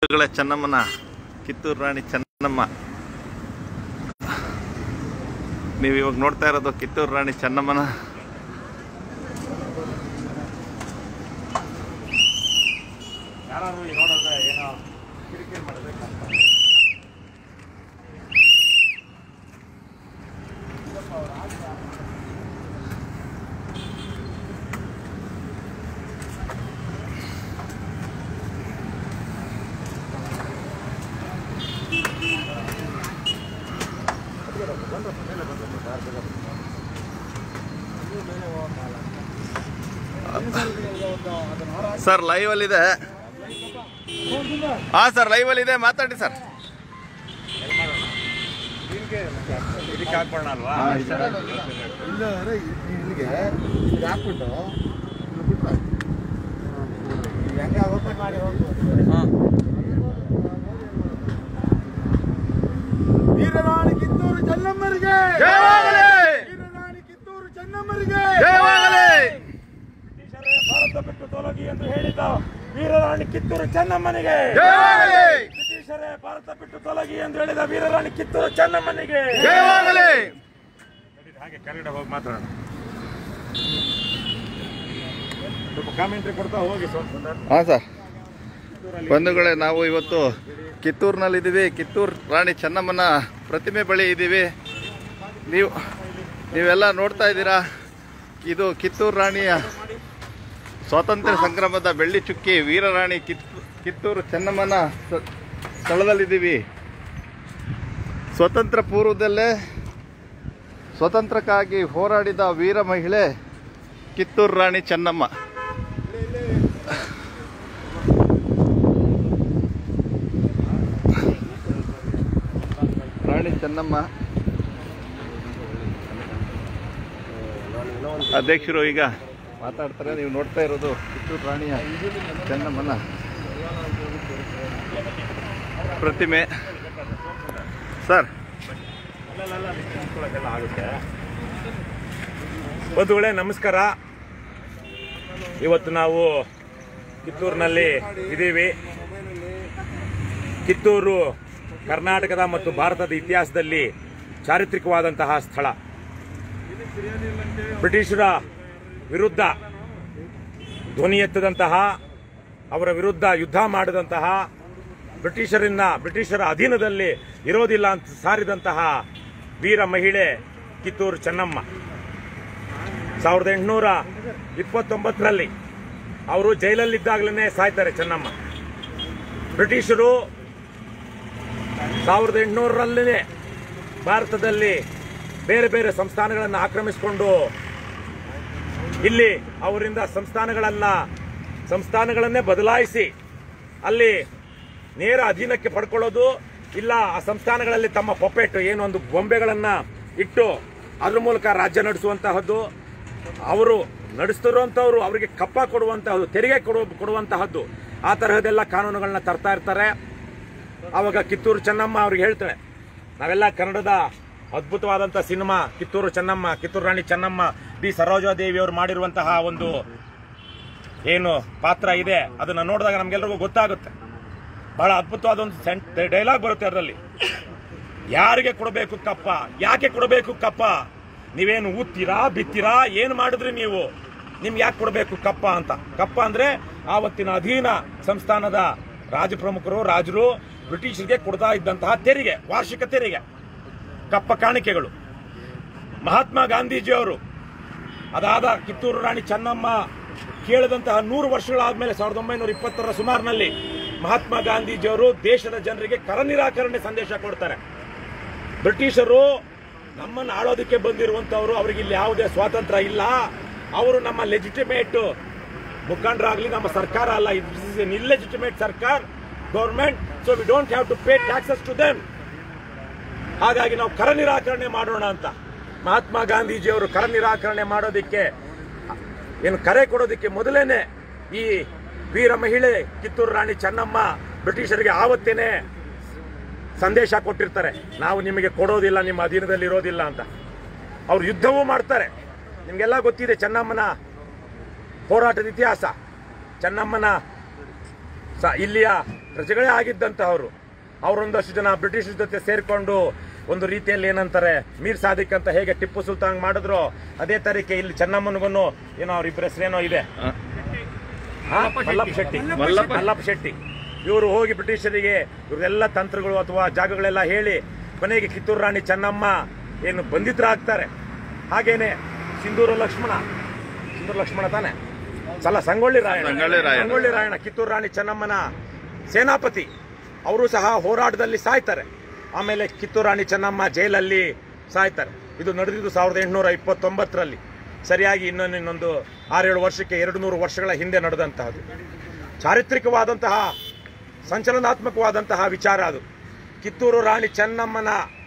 ಬಂಧುಗಳ ಚೆನ್ನಮ್ಮನ ಕಿತ್ತೂರು ರಾಣಿ ಚೆನ್ನಮ್ಮ ನೀವು ಇವಾಗ ನೋಡ್ತಾ ಇರೋದು ಕಿತ್ತೂರು ರಾಣಿ ಚೆನ್ನಮ್ಮನ ಯಾರು ನೋಡಿದ್ರೆ ಏನೋ ಕಿರಿಕಿರಿ ಮಾಡಿದ್ರೆ ಕಷ್ಟ ಸರ್ ಲೈವ್ ಅಲ್ಲಿ ಇದೆ ಹಾ ಸರ್ ಲೈವ್ ಅಲ್ಲಿ ಇದೆ ಮಾತಾಡಿ ಸರ್ ಇದಕ್ಕೆ ಹಾಕೋಣ ಅಲ್ವಾ ಇಲ್ಲ ಅಂದ್ರೆ ಇಲ್ಲಿಗೆ ಇದು ಹಾಕ್ಬಿಟ್ಟು ಇಲ್ಲಿ ಬಿಟ್ರೆ ಇದು ಹೆಂಗೆ ಆಗುತ್ತೆ ಮಾಡಿ ವೀರರಾಣಿ ಕಿತ್ತೂರು ಚೆನ್ನಮ್ಮರಿಗೆ ಜಯವಾಗಲಿ! ವೀರರಾಣಿ ಕಿತ್ತೂರು ಚೆನ್ನಮ್ಮರಿಗೆ ಜಯವಾಗಲಿ! ಬ್ರಿಟಿಷರೇ ಭಾರತ ಬಿಟ್ಟು ತೊಲಗಿ ಎಂದು ಹೇಳಿದ ವೀರರಾಣಿ ಕಿತ್ತೂರು ಚೆನ್ನಮ್ಮನಿಗೆ ಜಯವಾಗಲಿ! ಬ್ರಿಟಿಷರೇ ಭಾರತ ಬಿಟ್ಟು ತೊಲಗಿ ಎಂದು ಹೇಳಿದ ವೀರರಾಣಿ ಕಿತ್ತೂರು ಚೆನ್ನಮ್ಮನಿಗೆ ಜಯವಾಗಲಿ! ನಡೀರಿ, ಹಾಗೆ ಕನ್ನಡ ಹೋಗಿ ಮಾತಾಡೋಣ ಸ್ವಲ್ಪ ಕಾಮೆಂಟ್ರಿ ಕೊಡ್ತಾ ಹೋಗಿ ಸ್ವಲ್ಪ ಹಾ ಸರ್ ಬಂಧುಗಳೇ ನಾವು ಇವತ್ತು ಕಿತ್ತೂರಿನಲ್ಲಿದ್ದೀವಿ ಕಿತ್ತೂರು ರಾಣಿ ಚೆನ್ನಮ್ಮನ ಪ್ರತಿಮೆ ಬಳಿ ಇದ್ದೀವಿ ನೀವು ನೀವೆಲ್ಲ ನೋಡ್ತಾ ಇದ್ದೀರಾ ಇದು ಕಿತ್ತೂರು ರಾಣಿಯ ಸ್ವಾತಂತ್ರ್ಯ ಸಂಗ್ರಾಮದ ಬೆಳ್ಳಿ ಚುಕ್ಕಿ ವೀರರಾಣಿ ಕಿತ್ತು ಕಿತ್ತೂರು ಚೆನ್ನಮ್ಮನ ಸ- ಸ್ಥಳದಲ್ಲಿದ್ದೀವಿ ಸ್ವತಂತ್ರ ಪೂರ್ವದಲ್ಲೇ ಸ್ವತಂತ್ರಕ್ಕಾಗಿ ಹೋರಾಡಿದ ವೀರ ಮಹಿಳೆ ಕಿತ್ತೂರು ರಾಣಿ ಚೆನ್ನಮ್ಮ ರಾಣಿ ಚೆನ್ನಮ್ಮ ಅಧ್ಯಕ್ಷರು ಈಗ ಮಾತಾಡ್ತಾರೆ ನೀವು ನೋಡ್ತಾ ಇರೋದು ಕಿತ್ತೂರು ರಾಣಿಯ ಚೆನ್ನಮ್ಮನ ಪ್ರತಿಮೆ ಸರ್ ನಿಂತ್ಕೊಳ್ಳೋದೆಲ್ಲ ಆಗುತ್ತೆ ಬಂಧುಗಳೇ ನಮಸ್ಕಾರ ಇವತ್ತು ನಾವು ಕಿತ್ತೂರಿನಲ್ಲಿ ಇದ್ದೀವಿ ಕಿತ್ತೂರು ಕರ್ನಾಟಕದ ಮತ್ತು ಭಾರತದ ಇತಿಹಾಸದಲ್ಲಿ ಚಾರಿತ್ರಿಕವಾದಂತಹ ಸ್ಥಳ ಬ್ರಿಟಿಷರ ವಿರುದ್ಧ ಧ್ವನಿ ಎತ್ತದಂತಹ ಅವರ ವಿರುದ್ಧ ಯುದ್ಧ ಮಾಡಿದಂತಹ ಬ್ರಿಟಿಷರಿಂದ ಬ್ರಿಟಿಷರ ಅಧೀನದಲ್ಲಿ ಇರೋದಿಲ್ಲ ಅಂತ ಸಾರಿದಂತಹ ವೀರ ಮಹಿಳೆ ಕಿತ್ತೂರು ಚೆನ್ನಮ್ಮ ಸಾವಿರದ ಎಂಟುನೂರ ಇಪ್ಪತ್ತೊಂಬತ್ತರಲ್ಲಿ ಅವರು ಜೈಲಲ್ಲಿದ್ದಾಗಲೇ ಸಾಯ್ತಾರೆ ಚೆನ್ನಮ್ಮ ಬ್ರಿಟಿಷರು ಸಾವಿರದ ಎಂಟುನೂರರಲ್ಲೇ ಭಾರತದಲ್ಲಿ ಬೇರೆ ಬೇರೆ ಸಂಸ್ಥಾನಗಳನ್ನು ಆಕ್ರಮಿಸಿಕೊಂಡು ಇಲ್ಲಿ ಅವರಿಂದ ಸಂಸ್ಥಾನಗಳನ್ನ ಸಂಸ್ಥಾನಗಳನ್ನೇ ಬದಲಾಯಿಸಿ ಅಲ್ಲಿ ನೇರ ಅಧೀನಕ್ಕೆ ಪಡ್ಕೊಳ್ಳೋದು ಇಲ್ಲ ಆ ಸಂಸ್ಥಾನಗಳಲ್ಲಿ ತಮ್ಮ ಪೊಪೆಟ್ ಏನೊಂದು ಗೊಂಬೆಗಳನ್ನ ಇಟ್ಟು ಅದ್ರ ಮೂಲಕ ರಾಜ್ಯ ನಡೆಸುವಂತಹದ್ದು ಅವರು ನಡೆಸ್ತಿರುವಂಥವ್ರು ಅವರಿಗೆ ಕಪ್ಪ ಕೊಡುವಂತಹದ್ದು ತೆರಿಗೆ ಕೊಡುವ ಕೊಡುವಂತಹದ್ದು ಆ ತರಹದೆಲ್ಲ ಕಾನೂನುಗಳನ್ನ ತರ್ತಾ ಇರ್ತಾರೆ ಆವಾಗ ಕಿತ್ತೂರು ಚೆನ್ನಮ್ಮ ಅವ್ರಿಗೆ ಹೇಳ್ತಾಳೆ ನಾವೆಲ್ಲ ಕನ್ನಡದ ಅದ್ಭುತವಾದಂಥ ಸಿನಿಮಾ ಕಿತ್ತೂರು ಚೆನ್ನಮ್ಮ ಕಿತ್ತೂರು ರಾಣಿ ಚೆನ್ನಮ್ಮ ಬಿ ಸರೋಜಾದೇವಿ ಅವರು ಮಾಡಿರುವಂತಹ ಒಂದು ಏನು ಪಾತ್ರ ಇದೆ ಅದನ್ನ ನೋಡಿದಾಗ ನಮ್ಗೆಲ್ರಿಗೂ ಗೊತ್ತಾಗುತ್ತೆ ಬಹಳ ಅದ್ಭುತವಾದ ಒಂದು ಸೆಂಟ್ ಡೈಲಾಗ್ ಬರುತ್ತೆ ಅದರಲ್ಲಿ ಯಾರಿಗೆ ಕೊಡಬೇಕು ಕಪ್ಪ ಯಾಕೆ ಕೊಡಬೇಕು ಕಪ್ಪ ನೀವೇನು ಊತ್ತೀರಾ ಬಿತ್ತೀರಾ ಏನು ಮಾಡಿದ್ರಿ ನೀವು ನಿಮ್ಗೆ ಯಾಕೆ ಕೊಡಬೇಕು ಕಪ್ಪ ಅಂತ ಕಪ್ಪ ಅಂದ್ರೆ ಆವತ್ತಿನ ಅಧೀನ ಸಂಸ್ಥಾನದ ರಾಜ ಪ್ರಮುಖರು ರಾಜರು ಬ್ರಿಟಿಷರಿಗೆ ಕೊಡ್ತಾ ಇದ್ದಂತಹ ತೆರಿಗೆ ವಾರ್ಷಿಕ ತೆರಿಗೆ ಕಪ್ಪ ಕಾಣಿಕೆಗಳು ಮಹಾತ್ಮ ಗಾಂಧೀಜಿಯವರು ಅದಾದ ಕಿತ್ತೂರು ರಾಣಿ ಚೆನ್ನಮ್ಮ ಕೇಳಿದಂತಹ ನೂರು ವರ್ಷಗಳಾದ್ಮೇಲೆ ಸಾವಿರದ ಒಂಬೈನೂರ ಇಪ್ಪತ್ತರ ಸುಮಾರಿನಲ್ಲಿ ಮಹಾತ್ಮ ಗಾಂಧೀಜಿಯವರು ದೇಶದ ಜನರಿಗೆ ಕರ ನಿರಾಕರಣೆ ಸಂದೇಶ ಕೊಡ್ತಾರೆ ಬ್ರಿಟಿಷರು ನಮ್ಮನ್ನು ಆಳೋದಕ್ಕೆ ಬಂದಿರುವಂತವರು ಅವರಿಗೆ ಇಲ್ಲಿ ಯಾವುದೇ ಸ್ವಾತಂತ್ರ್ಯ ಇಲ್ಲ ಅವರು ನಮ್ಮ ಲೆಜಿಟಿಮೇಟ್ ಮುಖಂಡರಾಗ್ಲಿ ನಮ್ಮ ಸರ್ಕಾರ ಅಲ್ಲ ಇಸ್ ಎನ್ ಇಲ್ಲೆಜಿಟಿಮೇಟ್ ಸರ್ಕಾರ government so we don't have to pay taxes to them ಹಾಗಾಗಿ ನಾವು ಕರ ನಿರಾಕರಣೆ ಮಾಡೋಣ ಅಂತ ಮಹಾತ್ಮ ಗಾಂಧೀಜಿಯವರು ಕರ ನಿರಾಕರಣೆ ಮಾಡೋದಕ್ಕೆ ಏನು ಕರೆ ಕೊಡೋದಕ್ಕೆ ಮೊದಲೇನೆ ಈ ವೀರ ಮಹಿಳೆ ಕಿತ್ತೂರು ರಾಣಿ ಚೆನ್ನಮ್ಮ ಬ್ರಿಟಿಷರಿಗೆ ಆವತ್ತೇನೆ ಸಂದೇಶ ಕೊಟ್ಟಿರ್ತಾರೆ ನಾವು ನಿಮಗೆ ಕೊಡೋದಿಲ್ಲ ನಿಮ್ಮ ಅಧೀನದಲ್ಲಿ ಇರೋದಿಲ್ಲ ಅಂತ ಅವ್ರು ಯುದ್ಧವೂ ಮಾಡ್ತಾರೆ ನಿಮಗೆಲ್ಲ ಗೊತ್ತಿದೆ ಚೆನ್ನಮ್ಮನ ಹೋರಾಟದ ಇತಿಹಾಸ ಚೆನ್ನಮ್ಮನ ಸ ಇಲ್ಲಿಯ ಪ್ರಜೆಗಳೇ ಆಗಿದ್ದಂತಹವರು ಅವರೊಂದಷ್ಟು ಜನ ಬ್ರಿಟಿಷ್ ಜೊತೆ ಸೇರಿಕೊಂಡು ಒಂದು ರೀತಿಯಲ್ಲಿ ಏನಂತಾರೆ ಮೀರ್ ಸಾದಿಕ್ ಅಂತ ಹೇಗೆ ಟಿಪ್ಪು ಸುಲ್ತಾನ್ ಮಾಡಿದ್ರು ಅದೇ ತರೀಕೆ ಇಲ್ಲಿ ಚೆನ್ನಮ್ಮನಿಗೂ ಏನೋ ಅವ್ರ ಇಬ್ಬರ ಹೆಸರೇನೋ ಇದೆ ಆ, ಹಾ? ಮಲ್ಲಪ್ಪ ಶೆಟ್ಟಿ ಮಲ್ಲಪ್ಪ- ಮಲ್ಲಪ್ಪ ಶೆಟ್ಟಿ ಇವರು ಹೋಗಿ ಬ್ರಿಟಿಷರಿಗೆ ಇವರೆಲ್ಲ ತಂತ್ರಗಳು ಅಥವಾ ಜಾಗಗಳೆಲ್ಲ ಹೇಳಿ ಕೊನೆಗೆ ಕಿತ್ತೂರು ರಾಣಿ ಚೆನ್ನಮ್ಮ ಏನು ಬಂಧಿತರಾಗ್ತಾರೆ ಹಾಗೇನೆ ಸಿಂಧೂರು ಲಕ್ಷ್ಮಣ ಸಿಂಧೂರು ಲಕ್ಷ್ಮಣ ತಾನೆ ಸಲ ಸಂಗೊಳ್ಳಿ ರಾಯಣ್ಣ ಸಂಗೊಳ್ಳಿ ರಾಯಣ್ಣ. ಸಂಗೊಳ್ಳಿ ರಾಯಣ್ಣ ಕಿತ್ತೂರು ರಾಣಿ ಚೆನ್ನಮ್ಮನ ಸೇನಾಪತಿ ಅವರು ಸಹ ಹೋರಾಟದಲ್ಲಿ ಸಾಯ್ತಾರೆ ಆಮೇಲೆ ಕಿತ್ತೂರು ರಾಣಿ ಚೆನ್ನಮ್ಮ ಜೈಲಲ್ಲಿ ಸಾಯ್ತಾರೆ ಇದು ನಡೆದಿದ್ದು ಸಾವಿರದ ಎಂಟುನೂರ ಇಪ್ಪತ್ತೊಂಬತ್ತರಲ್ಲಿ ಸರಿಯಾಗಿ ಇನ್ನೊಂದು ಇನ್ನೊಂದು ಆರೇಳು ವರ್ಷಕ್ಕೆ ಎರಡು ನೂರು ವರ್ಷಗಳ ಹಿಂದೆ ನಡೆದಂತಹದ್ದು ಚಾರಿತ್ರಿಕವಾದಂತಹ ಸಂಚಲನಾತ್ಮಕವಾದಂತಹ ವಿಚಾರ ಅದು ಕಿತ್ತೂರು ರಾಣಿ ಚೆನ್ನಮ್ಮನ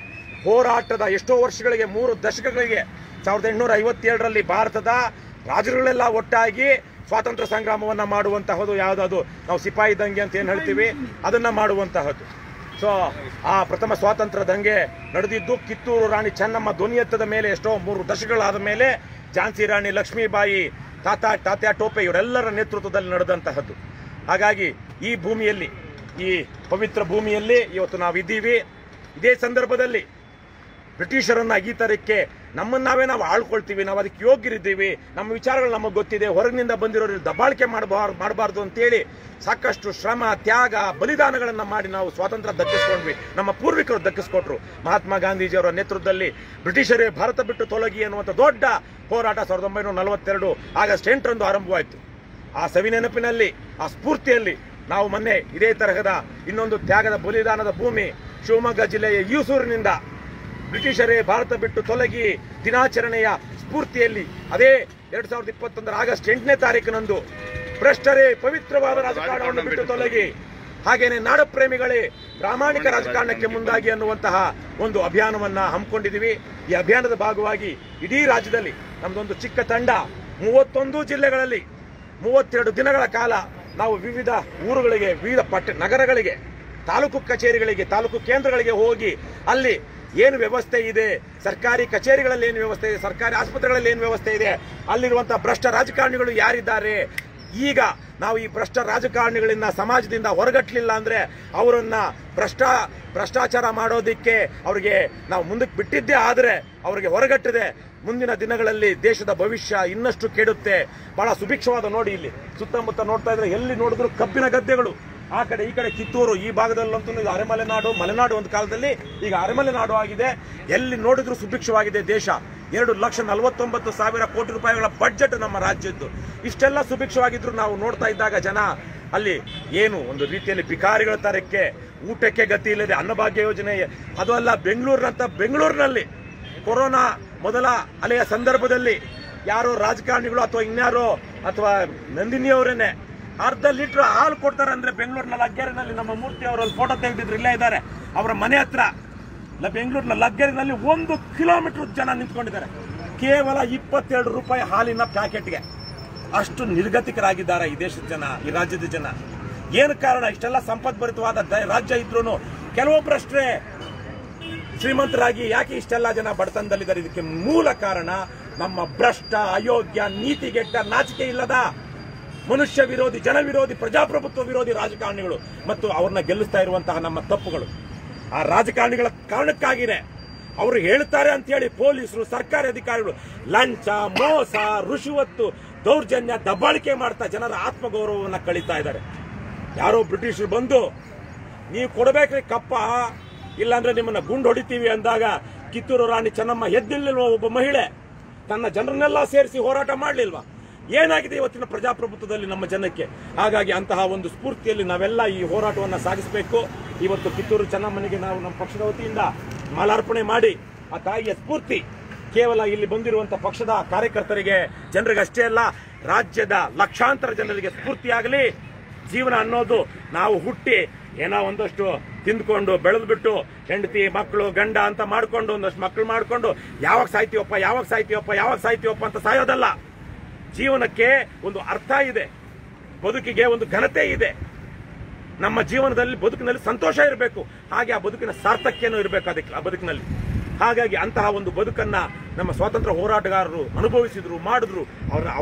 ಹೋರಾಟದ ಎಷ್ಟೋ ವರ್ಷಗಳಿಗೆ ಮೂರು ದಶಕಗಳಿಗೆ ಸಾವಿರದ ಎಂಟುನೂರ ಐವತ್ತೇಳರಲ್ಲಿ ಭಾರತದ ರಾಜರುಗಳೆಲ್ಲ ಒಟ್ಟಾಗಿ ಸ್ವಾತಂತ್ರ್ಯ ಸಂಗ್ರಾಮವನ್ನ ಮಾಡುವಂತಹದ್ದು ಯಾವುದಾದ್ರು ನಾವು ಸಿಪಾಯಿ ದಂಗೆ ಅಂತ ಏನು ಹೇಳ್ತೀವಿ ಅದನ್ನ ಮಾಡುವಂತಹದ್ದು ಸೊ ಆ ಪ್ರಥಮ ಸ್ವಾತಂತ್ರ್ಯ ದಂಗೆ ನಡೆದಿದ್ದು ಕಿತ್ತೂರು ರಾಣಿ ಚೆನ್ನಮ್ಮ ಧ್ವನಿ ಎತ್ತದ ಮೇಲೆ ಎಷ್ಟೋ ಮೂರು ದಶಕಗಳಾದ ಮೇಲೆ ಝಾನ್ಸಿ ರಾಣಿ ಲಕ್ಷ್ಮೀಬಾಯಿ ತಾತ ತಾತ್ಯಾ ಟೋಪೆ ಇವರೆಲ್ಲರ ನೇತೃತ್ವದಲ್ಲಿ ನಡೆದಂತಹದ್ದು ಹಾಗಾಗಿ ಈ ಭೂಮಿಯಲ್ಲಿ ಈ ಪವಿತ್ರ ಭೂಮಿಯಲ್ಲಿ ಇವತ್ತು ನಾವಿದ್ದೀವಿ ಇದೇ ಸಂದರ್ಭದಲ್ಲಿ ಬ್ರಿಟಿಷರನ್ನ ಈ ತರಕ್ಕೆ ನಮ್ಮನ್ನ ನಾವೇ ನಾವು ಆಳ್ಕೊಳ್ತೀವಿ ನಾವು ಅದಕ್ಕೆ ಯೋಗ್ಯರಿದ್ದೀವಿ ನಮ್ಮ ವಿಚಾರಗಳು ನಮಗೆ ಗೊತ್ತಿದೆ ಹೊರಗಿನಿಂದ ಬಂದಿರೋರು ದಬ್ಬಾಳಿಕೆ ಮಾಡಬಾರ್ದು ಮಾಡಬಾರ್ದು ಅಂತೇಳಿ ಸಾಕಷ್ಟು ಶ್ರಮ ತ್ಯಾಗ ಬಲಿದಾನಗಳನ್ನ ಮಾಡಿ ನಾವು ಸ್ವಾತಂತ್ರ್ಯ ದಕ್ಕಿಸ್ಕೊಂಡ್ವಿ ನಮ್ಮ ಪೂರ್ವಿಕರು ದಕ್ಕಿಸ್ಕೊಟ್ರು ಮಹಾತ್ಮ ಗಾಂಧೀಜಿಯವರ ನೇತೃತ್ವದಲ್ಲಿ ಬ್ರಿಟಿಷರೇ ಭಾರತ ಬಿಟ್ಟು ತೊಲಗಿ ಅನ್ನುವಂಥ ದೊಡ್ಡ ಹೋರಾಟ ಸಾವಿರದ ಒಂಬೈನೂರ ನಲವತ್ತೆರಡು ಆಗಸ್ಟ್ ಎಂಟರಂದು ಆರಂಭವಾಯಿತು ಆ ಸವಿ ನೆನಪಿನಲ್ಲಿ ಆ ಸ್ಫೂರ್ತಿಯಲ್ಲಿ ನಾವು ಮೊನ್ನೆ ಇದೇ ತರಹದ ಇನ್ನೊಂದು ತ್ಯಾಗದ ಬಲಿದಾನದ ಭೂಮಿ ಶಿವಮೊಗ್ಗ ಜಿಲ್ಲೆಯ ಯೂಸೂರಿನಿಂದ ಬ್ರಿಟಿಷರೇ ಭಾರತ ಬಿಟ್ಟು ತೊಲಗಿ ದಿನಾಚರಣೆಯ ಸ್ಫೂರ್ತಿಯಲ್ಲಿ ಅದೇ ಎರಡ್ ಸಾವಿರದ ಇಪ್ಪತ್ತೊಂದರ ಆಗಸ್ಟ್ ಎಂಟನೇ ತಾರೀಕಿನಂದು ಭ್ರಷ್ಟರೇ ಪವಿತ್ರವಾದ ರಾಜಕಾರಣವನ್ನು ಬಿಟ್ಟು ತೊಲಗಿ ಹಾಗೇನೆ ನಾಡಪ್ರೇಮಿಗಳೇ ಪ್ರಾಮಾಣಿಕ ರಾಜಕಾರಣಕ್ಕೆ ಮುಂದಾಗಿ ಅನ್ನುವಂತಹ ಒಂದು ಅಭಿಯಾನವನ್ನ ಹಮ್ಮಿಕೊಂಡಿದ್ದೀವಿ ಈ ಅಭಿಯಾನದ ಭಾಗವಾಗಿ ಇಡೀ ರಾಜ್ಯದಲ್ಲಿ ನಮ್ದೊಂದು ಚಿಕ್ಕ ತಂಡ ಮೂವತ್ತೊಂದು ಜಿಲ್ಲೆಗಳಲ್ಲಿ ಮೂವತ್ತೆರಡು ದಿನಗಳ ಕಾಲ ನಾವು ವಿವಿಧ ಊರುಗಳಿಗೆ ವಿವಿಧ ಪಟ್ಟ ನಗರಗಳಿಗೆ ತಾಲೂಕು ಕಚೇರಿಗಳಿಗೆ ತಾಲೂಕು ಕೇಂದ್ರಗಳಿಗೆ ಹೋಗಿ ಅಲ್ಲಿ ಏನು ವ್ಯವಸ್ಥೆ ಇದೆ ಸರ್ಕಾರಿ ಕಚೇರಿಗಳಲ್ಲಿ ಏನು ವ್ಯವಸ್ಥೆ ಇದೆ ಸರ್ಕಾರಿ ಆಸ್ಪತ್ರೆಗಳಲ್ಲಿ ಏನು ವ್ಯವಸ್ಥೆ ಇದೆ ಅಲ್ಲಿರುವಂತಹ ಭ್ರಷ್ಟ ರಾಜಕಾರಣಿಗಳು ಯಾರಿದ್ದಾರೆ ಈಗ ನಾವು ಈ ಭ್ರಷ್ಟ ರಾಜಕಾರಣಿಗಳಿಂದ ಸಮಾಜದಿಂದ ಹೊರಗಟ್ಟಲಿಲ್ಲ ಅಂದ್ರೆ ಅವರನ್ನ ಭ್ರಷ್ಟ ಭ್ರಷ್ಟಾಚಾರ ಮಾಡೋದಿಕ್ಕೆ ಅವರಿಗೆ ನಾವು ಮುಂದಕ್ಕೆ ಬಿಟ್ಟಿದ್ದೇ ಆದರೆ ಅವರಿಗೆ ಹೊರಗಟ್ಟಿದೆ ಮುಂದಿನ ದಿನಗಳಲ್ಲಿ ದೇಶದ ಭವಿಷ್ಯ ಇನ್ನಷ್ಟು ಕೆಡುತ್ತೆ ಬಹಳ ಸುಭಿಕ್ಷವಾದ ನೋಡಿ ಇಲ್ಲಿ ಸುತ್ತಮುತ್ತ ನೋಡ್ತಾ ಇದ್ರೆ ಎಲ್ಲಿ ನೋಡಿದ್ರು ಕಬ್ಬಿನ ಗದ್ದೆಗಳು ಆ ಕಡೆ ಈ ಕಡೆ ಕಿತ್ತೂರು ಈ ಭಾಗದಲ್ಲಂತೂ ಇದು ಅರೆಮಲೆನಾಡು ಮಲೆನಾಡು ಒಂದು ಕಾಲದಲ್ಲಿ ಈಗ ಅರೆಮಲೆನಾಡು ಆಗಿದೆ ಎಲ್ಲಿ ನೋಡಿದ್ರು ಸುಭಿಕ್ಷವಾಗಿದೆ ದೇಶ ಎರಡು ಲಕ್ಷ ನಲವತ್ತೊಂಬತ್ತು ಸಾವಿರ ಕೋಟಿ ರೂಪಾಯಿಗಳ ಬಡ್ಜೆಟ್ ನಮ್ಮ ರಾಜ್ಯದ್ದು ಇಷ್ಟೆಲ್ಲ ಸುಭಿಕ್ಷವಾಗಿದ್ರು ನಾವು ನೋಡ್ತಾ ಇದ್ದಾಗ ಜನ ಅಲ್ಲಿ ಏನು ಒಂದು ರೀತಿಯಲ್ಲಿ ಭಿಕಾರಿಗಳ ತರಕ್ಕೆ ಊಟಕ್ಕೆ ಗತಿ ಇಲ್ಲದೆ ಅನ್ನಭಾಗ್ಯ ಯೋಜನೆ ಅದು ಅಲ್ಲ ಬೆಂಗಳೂರಿನಂತ ಬೆಂಗಳೂರಿನಲ್ಲಿ ಕೊರೋನಾ ಮೊದಲ ಅಲೆಯ ಸಂದರ್ಭದಲ್ಲಿ ಯಾರೋ ರಾಜಕಾರಣಿಗಳು ಅಥವಾ ಇನ್ಯಾರೋ ಅಥವಾ ನಂದಿನಿಯವರೇನೆ ಅರ್ಧ ಲೀಟರ್ ಹಾಲು ಕೊಡ್ತಾರೆ ಅಂದ್ರೆ ಬೆಂಗಳೂರಿನ ಲಗ್ಗೆರೆನಲ್ಲಿ ನಮ್ಮ ಮೂರ್ತಿ ಅವರಲ್ಲಿ ಫೋಟೋ ತೆಗೆದಿದ್ರು ಇಲ್ಲೇ ಇದ್ದಾರೆ ಅವರ ಮನೆ ಹತ್ರ ಲ- ಬೆಂಗಳೂರಿನ ಲಗ್ಗೆರೆನಲ್ಲಿ ಒಂದು ಕಿಲೋಮೀಟರ್ ಜನ ನಿಂತ್ಕೊಂಡಿದ್ದಾರೆ ಕೇವಲ ಇಪ್ಪತ್ತೆರಡು ರೂಪಾಯಿ ಹಾಲಿನ ಪ್ಯಾಕೆಟ್ಗೆ ಅಷ್ಟು ನಿರ್ಗತಿಕರಾಗಿದ್ದಾರೆ ಈ ದೇಶದ ಜನ ಈ ರಾಜ್ಯದ ಜನ ಏನು ಕಾರಣ ಇಷ್ಟೆಲ್ಲ ಸಂಪದ್ಭರಿತವಾದ ದ- ರಾಜ್ಯ ಇದ್ರೂ ಕೆಲವೊಬ್ಬರಷ್ಟೇ ಶ್ರೀಮಂತರಾಗಿ ಯಾಕೆ ಇಷ್ಟೆಲ್ಲ ಜನ ಬಡತನದಲ್ಲಿದ್ದಾರೆ ಇದಕ್ಕೆ ಮೂಲ ಕಾರಣ ನಮ್ಮ ಭ್ರಷ್ಟ ಅಯೋಗ್ಯ ನೀತಿಗೆಟ್ಟ ನಾಚಿಕೆ ಇಲ್ಲದ ಮನುಷ್ಯ ವಿರೋಧಿ ಜನ ವಿರೋಧಿ ಪ್ರಜಾಪ್ರಭುತ್ವ ವಿರೋಧಿ ರಾಜಕಾರಣಿಗಳು ಮತ್ತು ಅವ್ರನ್ನ ಗೆಲ್ಲಿಸ್ತಾ ಇರುವಂತಹ ನಮ್ಮ ತಪ್ಪುಗಳು ಆ ರಾಜಕಾರಣಿಗಳ ಕಾರಣಕ್ಕಾಗಿನೇ ಅವರು ಹೇಳ್ತಾರೆ ಅಂತ ಹೇಳಿ ಪೊಲೀಸರು ಸರ್ಕಾರಿ ಅಧಿಕಾರಿಗಳು ಲಂಚ ಮೋಸ ರುಷುವತ್ತು ದೌರ್ಜನ್ಯ ದಬ್ಬಾಳಿಕೆ ಮಾಡ್ತಾ ಜನರ ಆತ್ಮಗೌರವವನ್ನು ಕಳೀತಾ ಇದ್ದಾರೆ ಯಾರೋ ಬ್ರಿಟಿಷರು ಬಂದು ನೀವು ಕೊಡಬೇಕ್ರಿ ಕಪ್ಪ ಇಲ್ಲಾಂದ್ರೆ ನಿಮ್ಮನ್ನ ಗುಂಡು ಹೊಡಿತೀವಿ ಅಂದಾಗ ಕಿತ್ತೂರು ರಾಣಿ ಚೆನ್ನಮ್ಮ ಎದ್ದಿಲ್ವ ಒಬ್ಬ ಮಹಿಳೆ ತನ್ನ ಜನರನ್ನೆಲ್ಲ ಸೇರಿಸಿ ಹೋರಾಟ ಮಾಡಲಿಲ್ವಾ ಏನಾಗಿದೆ ಇವತ್ತಿನ ಪ್ರಜಾಪ್ರಭುತ್ವದಲ್ಲಿ ನಮ್ಮ ಜನಕ್ಕೆ ಹಾಗಾಗಿ ಅಂತಹ ಒಂದು ಸ್ಫೂರ್ತಿಯಲ್ಲಿ ನಾವೆಲ್ಲ ಈ ಹೋರಾಟವನ್ನು ಸಾಗಿಸಬೇಕು ಇವತ್ತು ಕಿತ್ತೂರು ಚೆನ್ನಮ್ಮನಿಗೆ ನಾವು ನಮ್ಮ ಪಕ್ಷದ ವತಿಯಿಂದ ಮಾಲಾರ್ಪಣೆ ಮಾಡಿ ಆ ತಾಯಿಯ ಸ್ಫೂರ್ತಿ ಕೇವಲ ಇಲ್ಲಿ ಬಂದಿರುವಂತಹ ಪಕ್ಷದ ಕಾರ್ಯಕರ್ತರಿಗೆ ಜನರಿಗೆ ಅಷ್ಟೇ ಅಲ್ಲ ರಾಜ್ಯದ ಲಕ್ಷಾಂತರ ಜನರಿಗೆ ಸ್ಫೂರ್ತಿಯಾಗಲಿ ಜೀವನ ಅನ್ನೋದು ನಾವು ಹುಟ್ಟಿ ಏನೋ ಒಂದಷ್ಟು ತಿಂದ್ಕೊಂಡು ಬೆಳೆದ್ಬಿಟ್ಟು ಹೆಂಡತಿ ಮಕ್ಕಳು ಗಂಡ ಅಂತ ಮಾಡ್ಕೊಂಡು ಒಂದಷ್ಟು ಮಕ್ಕಳು ಮಾಡ್ಕೊಂಡು ಯಾವಾಗ ಸಾಯ್ತೀವಪ್ಪ ಯಾವಾಗ ಸಾಯ್ತೀವಪ್ಪ ಯಾವಾಗ ಸಾಯ್ತೀವಪ್ಪ ಅಂತ ಸಾಯೋದಲ್ಲ ಜೀವನಕ್ಕೆ ಒಂದು ಅರ್ಥ ಇದೆ ಬದುಕಿಗೆ ಒಂದು ಘನತೆ ಇದೆ ನಮ್ಮ ಜೀವನದಲ್ಲಿ ಬದುಕಿನಲ್ಲಿ ಸಂತೋಷ ಇರಬೇಕು ಹಾಗೆ ಆ ಬದುಕಿನ ಸಾರ್ಥಕ್ಯನೂ ಇರಬೇಕು ಅದಕ್ಕೆ ಆ ಬದುಕಿನಲ್ಲಿ ಹಾಗಾಗಿ ಅಂತಹ ಒಂದು ಬದುಕನ್ನ ನಮ್ಮ ಸ್ವಾತಂತ್ರ್ಯ ಹೋರಾಟಗಾರರು ಅನುಭವಿಸಿದ್ರು ಮಾಡಿದ್ರು ಅವರ ಅವರ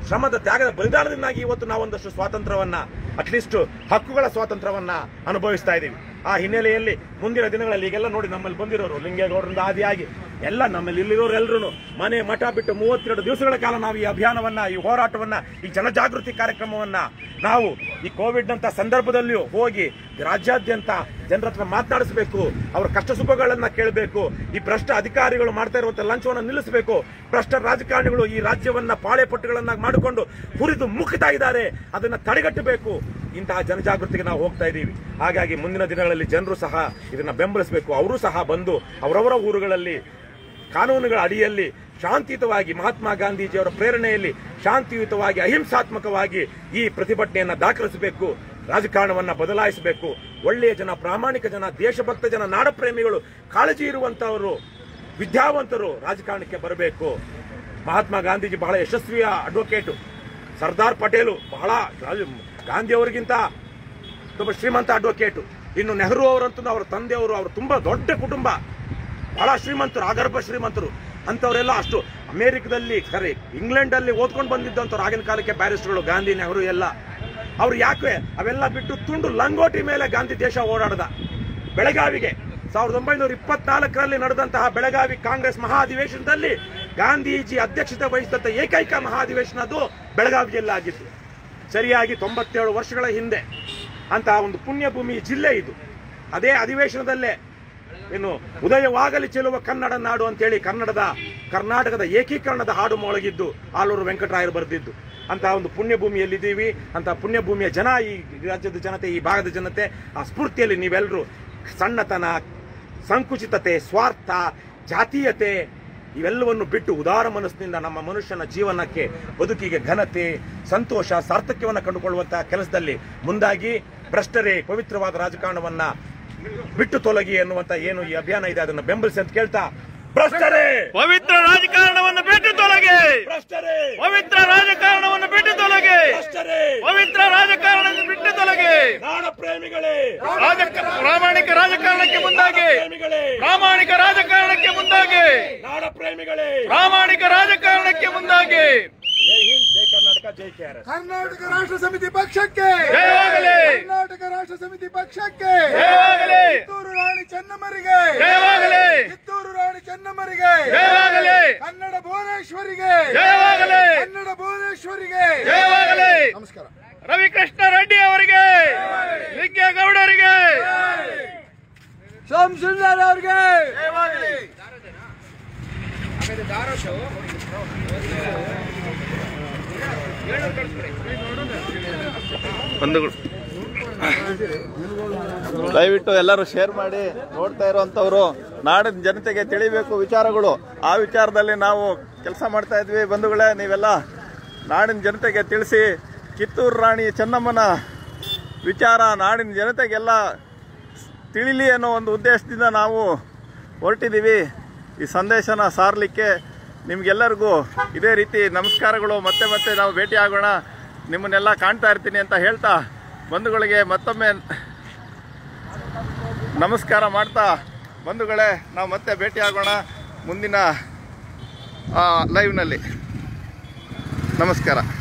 ಶ್ರಮದ ತ್ಯಾಗದ ಬಲಿದಾನದಿಂದಾಗಿ ಇವತ್ತು ನಾವು ಒಂದಷ್ಟು ಸ್ವಾತಂತ್ರ್ಯವನ್ನ ಅಟ್ಲೀಸ್ಟ್ ಹಕ್ಕುಗಳ ಸ್ವಾತಂತ್ರ್ಯವನ್ನ ಅನುಭವಿಸ್ತಾ ಇದ್ದೀವಿ ಆ ಹಿನ್ನೆಲೆಯಲ್ಲಿ ಮುಂದಿನ ದಿನಗಳಲ್ಲಿ ಈಗೆಲ್ಲ ನೋಡಿ ನಮ್ಮಲ್ಲಿ ಬಂದಿರೋರು ಲಿಂಗೇಗೌಡರಿಂದ ಆದಿಯಾಗಿ ಎಲ್ಲ ನಮ್ಮಲ್ಲಿ ಇಲ್ಲಿರೋರು ಎಲ್ಲರೂ ಮನೆ ಮಠ ಬಿಟ್ಟು ಮೂವತ್ತೆರಡು ದಿವಸಗಳ ಕಾಲ ನಾವು ಈ ಅಭಿಯಾನವನ್ನ ಈ ಹೋರಾಟವನ್ನ ಈ ಜನಜಾಗೃತಿ ಕಾರ್ಯಕ್ರಮವನ್ನ ನಾವು ಈ ಕೋವಿಡ್ ನಂತ ಸಂದರ್ಭದಲ್ಲಿಯೂ ಹೋಗಿ ರಾಜ್ಯಾದ್ಯಂತ ಜನರ ಹತ್ರ ಮಾತನಾಡಿಸಬೇಕು ಅವರ ಕಷ್ಟ ಸುಖಗಳನ್ನ ಕೇಳಬೇಕು ಈ ಭ್ರಷ್ಟ ಅಧಿಕಾರಿಗಳು ಮಾಡ್ತಾ ಇರುವಂತ ಲಂಚವನ್ನು ನಿಲ್ಲಿಸಬೇಕು ಭ್ರಷ್ಟ ರಾಜಕಾರಣಿಗಳು ಈ ರಾಜ್ಯವನ್ನ ಪಾಳೆ ಪಟ್ಟುಗಳನ್ನಾಗಿ ಮಾಡಿಕೊಂಡು ಹುರಿದು ಮುಕ್ತಾ ಇದ್ದಾರೆ ಅದನ್ನ ತಡೆಗಟ್ಟಬೇಕು ಇಂತಹ ಜನಜಾಗೃತಿಗೆ ನಾವು ಹೋಗ್ತಾ ಇದ್ದೀವಿ ಹಾಗಾಗಿ ಮುಂದಿನ ದಿನಗಳಲ್ಲಿ ಜನರು ಸಹ ಇದನ್ನ ಬೆಂಬಲಿಸಬೇಕು ಅವರು ಸಹ ಬಂದು ಅವರವರ ಊರುಗಳಲ್ಲಿ ಕಾನೂನುಗಳ ಅಡಿಯಲ್ಲಿ ಶಾಂತಿಯುತವಾಗಿ ಮಹಾತ್ಮ ಗಾಂಧೀಜಿಯವರ ಪ್ರೇರಣೆಯಲ್ಲಿ ಶಾಂತಿಯುತವಾಗಿ ಅಹಿಂಸಾತ್ಮಕವಾಗಿ ಈ ಪ್ರತಿಭಟನೆಯನ್ನ ದಾಖಲಿಸಬೇಕು ರಾಜಕಾರಣವನ್ನ ಬದಲಾಯಿಸಬೇಕು ಒಳ್ಳೆಯ ಜನ ಪ್ರಾಮಾಣಿಕ ಜನ ದೇಶಭಕ್ತ ಜನ ನಾಡಪ್ರೇಮಿಗಳು ಕಾಳಜಿ ಇರುವಂತವರು ವಿದ್ಯಾವಂತರು ರಾಜಕಾರಣಕ್ಕೆ ಬರಬೇಕು ಮಹಾತ್ಮ ಗಾಂಧೀಜಿ ಬಹಳ ಯಶಸ್ವಿಯ ಅಡ್ವೊಕೇಟು ಸರ್ದಾರ್ ಪಟೇಲು ಬಹಳ ರಾಜ- ಗಾಂಧಿ ಅವರಿಗಿಂತ ತುಂಬಾ ಶ್ರೀಮಂತ ಅಡ್ವೊಕೇಟು ಇನ್ನು ನೆಹರು ಅವರಂತೂ ಅವರ ತಂದೆಯವರು ಅವರು ತುಂಬಾ ದೊಡ್ಡ ಕುಟುಂಬ ಬಹಳ ಶ್ರೀಮಂತರು ಆಗರ್ಭ ಶ್ರೀಮಂತರು ಅಂತವರೆಲ್ಲ ಅಷ್ಟು ಅಮೆರಿಕದಲ್ಲಿ ಸರಿ ಇಂಗ್ಲೆಂಡ್ ಅಲ್ಲಿ ಓದ್ಕೊಂಡು ಬಂದಿದ್ದಂಥವ್ರು ಆಗಿನ ಕಾಲಕ್ಕೆ ಬ್ಯಾರಿಸ್ಟರ್ಗಳು ಗಾಂಧಿ ನೆಹರು ಎಲ್ಲ ಅವ್ರು ಯಾಕೆ ಅವೆಲ್ಲ ಬಿಟ್ಟು ತುಂಡು ಲಂಗೋಟಿ ಮೇಲೆ ಗಾಂಧಿ ದೇಶ ಓಡಾಡದ ಬೆಳಗಾವಿಗೆ ಸಾವಿರದ ಒಂಬೈನೂರ ಇಪ್ಪತ್ನಾಲ್ಕರಲ್ಲಿ ನಡೆದಂತಹ ಬೆಳಗಾವಿ ಕಾಂಗ್ರೆಸ್ ಮಹಾಧಿವೇಶನದಲ್ಲಿ ಗಾಂಧೀಜಿ ಅಧ್ಯಕ್ಷತೆ ವಹಿಸಿದಂತ ಏಕೈಕ ಮಹಾಧಿವೇಶನ ಅದು ಬೆಳಗಾವಿಯಲ್ಲಿ ಆಗಿತ್ತು ಸರಿಯಾಗಿ ತೊಂಬತ್ತೇಳು ವರ್ಷಗಳ ಹಿಂದೆ ಅಂತಹ ಒಂದು ಪುಣ್ಯಭೂಮಿ ಜಿಲ್ಲೆ ಇದು ಅದೇ ಅಧಿವೇಶನದಲ್ಲೇ ಇನ್ನು ಉದಯವಾಗಲಿ ಚೆಲುವ ಕನ್ನಡ ನಾಡು ಅಂತೇಳಿ ಕನ್ನಡದ ಕರ್ನಾಟಕದ ಏಕೀಕರಣದ ಹಾಡು ಮೊಳಗಿದ್ದು ಆಲೂರು ವೆಂಕಟರಾಯರು ಬರೆದಿದ್ದು ಅಂತಹ ಒಂದು ಪುಣ್ಯಭೂಮಿಯಲ್ಲಿದ್ದೀವಿ ಅಂತಹ ಪುಣ್ಯಭೂಮಿಯ ಜನ ಈ ರಾಜ್ಯದ ಜನತೆ ಈ ಭಾಗದ ಜನತೆ ಆ ಸ್ಫೂರ್ತಿಯಲ್ಲಿ ನೀವೆಲ್ಲರೂ ಸಣ್ಣತನ ಸಂಕುಚಿತತೆ ಸ್ವಾರ್ಥ ಜಾತೀಯತೆ ಇವೆಲ್ಲವನ್ನು ಬಿಟ್ಟು ಉದಾರ ಮನಸ್ಸಿನಿಂದ ನಮ್ಮ ಮನುಷ್ಯನ ಜೀವನಕ್ಕೆ ಬದುಕಿಗೆ ಘನತೆ ಸಂತೋಷ ಸಾರ್ಥಕ್ಯವನ್ನು ಕಂಡುಕೊಳ್ಳುವಂತಹ ಕೆಲಸದಲ್ಲಿ ಮುಂದಾಗಿ ಭ್ರಷ್ಟರೇ ಪವಿತ್ರವಾದ ರಾಜಕಾರಣವನ್ನ ಬಿಟ್ಟು ತೊಲಗಿ ಎನ್ನುವಂತ ಏನು ಈ ಅಭಿಯಾನ ಇದೆ ಅದನ್ನು ಬೆಂಬಲಿಸಿ ಅಂತ ಕೇಳ್ತಾ ಭ್ರಷ್ಟರೇ ಪವಿತ್ರ ರಾಜಕಾರಣವನ್ನು ಬಿಟ್ಟು ತೊಲಗೆ ಭ್ರಷ್ಟರೇ ಪವಿತ್ರ ರಾಜಕಾರಣವನ್ನು ಬಿಟ್ಟು ತೊಲಗೆ ಭ್ರಷ್ಟರೇ ಪವಿತ್ರ ರಾಜಕಾರಣವನ್ನು ಬಿಟ್ಟು ತೊಲಗೆ ನಾಡ ಪ್ರೇಮಿಗಳೇ ರಾಜಕ- ಪ್ರಾಮಾಣಿಕ ರಾಜಕಾರಣಕ್ಕೆ ಮುಂದಾಗಿ ಪ್ರೇಮಿಗಳೇ ಪ್ರಾಮಾಣಿಕ ರಾಜಕಾರಣಕ್ಕೆ ಮುಂದಾಗಿ ನಾಡ ಪ್ರೇಮಿಗಳೇ ಪ್ರಾಮಾಣಿಕ ರಾಜಕಾರಣಕ್ಕೆ ಮುಂದಾಗಿ Jai Hind Jai Karnataka Jai K R S Karnataka Rashtra Samithi ಪಕ್ಷಕ್ಕೆ ಜಯವಾಗಲಿ. ಕರ್ನಾಟಕ ರಾಷ್ಟ್ರ ಸಮಿತಿ ಪಕ್ಷಕ್ಕೆ ಜಯವಾಗಲಿ. ಕಿತ್ತೂರು ರಾಣಿ ಚೆನ್ನಮ್ಮರಿಗೆ ಜಯವಾಗಲಿ. ಕಿತ್ತೂರು ರಾಣಿ ಚೆನ್ನಮ್ಮರಿಗೆ ಜಯವಾಗಲಿ. ಕನ್ನಡ ಭುವನೇಶ್ವರಿಗೆ ಜಯವಾಗಲಿ. ಕನ್ನಡ ಭುವನೇಶ್ವರಿಗೆ ಜಯವಾಗಲಿ. ನಮಸ್ಕಾರ ರವಿಕೃಷ್ಣ ರೆಡ್ಡಿ ಅವರಿಗೆ ಲಿಂಗೇಗೌಡರಿಗೆ ಸೋಮ್ ಸುಂದರ್ ಅವ್ರಿಗೆ ಬಂಧುಗಳು ದಯವಿಟ್ಟು ಎಲ್ಲರೂ ಶೇರ್ ಮಾಡಿ ನೋಡ್ತಾ ಇರುವಂತವ್ರು ನಾಡಿನ ಜನತೆಗೆ ತಿಳಿಬೇಕು ವಿಚಾರಗಳು ಆ ವಿಚಾರದಲ್ಲಿ ನಾವು ಕೆಲಸ ಮಾಡ್ತಾ ಇದ್ವಿ ಬಂಧುಗಳೇ ನೀವೆಲ್ಲ ನಾಡಿನ ಜನತೆಗೆ ತಿಳಿಸಿ ಕಿತ್ತೂರು ರಾಣಿ ಚೆನ್ನಮ್ಮನ ವಿಚಾರ ನಾಡಿನ ಜನತೆಗೆಲ್ಲ ತಿಳಿಲಿ ಅನ್ನೋ ಒಂದು ಉದ್ದೇಶದಿಂದ ನಾವು ಹೊರಟಿದ್ದೀವಿ ಈ ಸಂದೇಶನ ಸಾರಲಿಕ್ಕೆ ನಿಮ್ಗೆಲ್ಲರಿಗೂ ಇದೇ ರೀತಿ ನಮಸ್ಕಾರಗಳು ಮತ್ತೆ ಮತ್ತೆ ನಾವು ಭೇಟಿ ಆಗೋಣ ನಿಮ್ಮನ್ನೆಲ್ಲ ಕಾಣ್ತಾ ಇರ್ತೀನಿ ಅಂತ ಹೇಳ್ತಾ ಬಂಧುಗಳಿಗೆ ಮತ್ತೊಮ್ಮೆ ನಮಸ್ಕಾರ ಮಾಡ್ತಾ ಬಂಧುಗಳೇ ನಾವು ಮತ್ತೆ ಭೇಟಿ ಆಗೋಣ ಮುಂದಿನ ಲೈವ್ನಲ್ಲಿ ನಮಸ್ಕಾರ